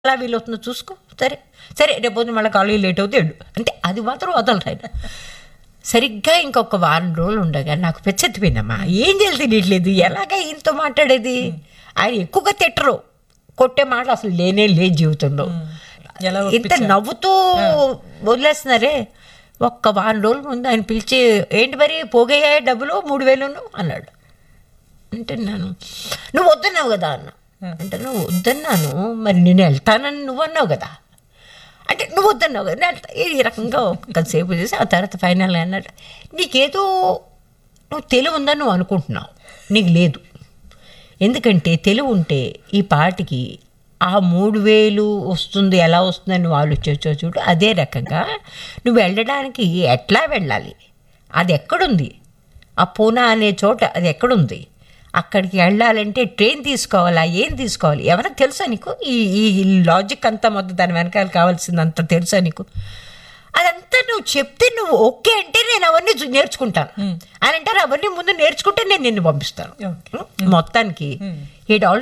ఎలా వీలవుతుందో చూసుకో సరే సరే రేపు పొద్దున్న మళ్ళీ కాలేజీ లేట్ అవుతే వెళ్ళు అంటే అది మాత్రం వదలరు ఆయన సరిగ్గా ఇంకొక వారం రోజులు ఉండగా నాకు పెచ్చెత్తిపోయిందమ్మా ఏం చేయాలి తెలియట్లేదు ఎలాగ ఈయనతో మాట్లాడేది ఆయన ఎక్కువగా తిట్టరు కొట్టే మాట అసలు లేనే లేదు జీవితంలో ఎలా ఇంత నవ్వుతూ వదిలేస్తున్నారే ఒక్క వారం రోజుల ముందు ఆయన పిలిచి ఏంటి మరి పోగయ్యా డబ్బులు మూడు వేలును అన్నాడు అంటే నేను నువ్వు వద్దన్నావు కదా అన్న అంటే నువ్వు వద్దన్నాను మరి నేను వెళ్తానని నువ్వు అన్నావు కదా అంటే నువ్వు వద్దన్నావు కదా నేను వెళ్తా. ఈ రకంగా కొంతసేపు చేసి ఆ తర్వాత ఫైనల్ అన్నాడు నీకేదో నువ్వు తెలివి ఉందని నువ్వు అనుకుంటున్నావు నీకు లేదు ఎందుకంటే తెలివి ఉంటే ఈ పాటికి ఆ మూడు వేలు వస్తుంది ఎలా వస్తుందని నువ్వు ఆలోచించో చూడు అదే రకంగా నువ్వు వెళ్ళడానికి ఎట్లా వెళ్ళాలి అది ఎక్కడుంది ఆ పూనా అనే చోట అది ఎక్కడుంది అక్కడికి వెళ్ళాలంటే ట్రైన్ తీసుకోవాలా ఏం తీసుకోవాలి ఎవరికి తెలుసా నీకు ఈ ఈ లాజిక్ అంతా మొత్తం దాని వెనకాల కావాల్సిందంతా తెలుసా నీకు అదంతా నువ్వు చెప్తే నువ్వు ఓకే అంటే నేను అవన్నీ చూ- నేర్చుకుంటాను అని అంటారు అవన్నీ ముందు నేర్చుకుంటే నేను నిన్ను పంపిస్తాను మొత్తానికి హీడ్ ఆల్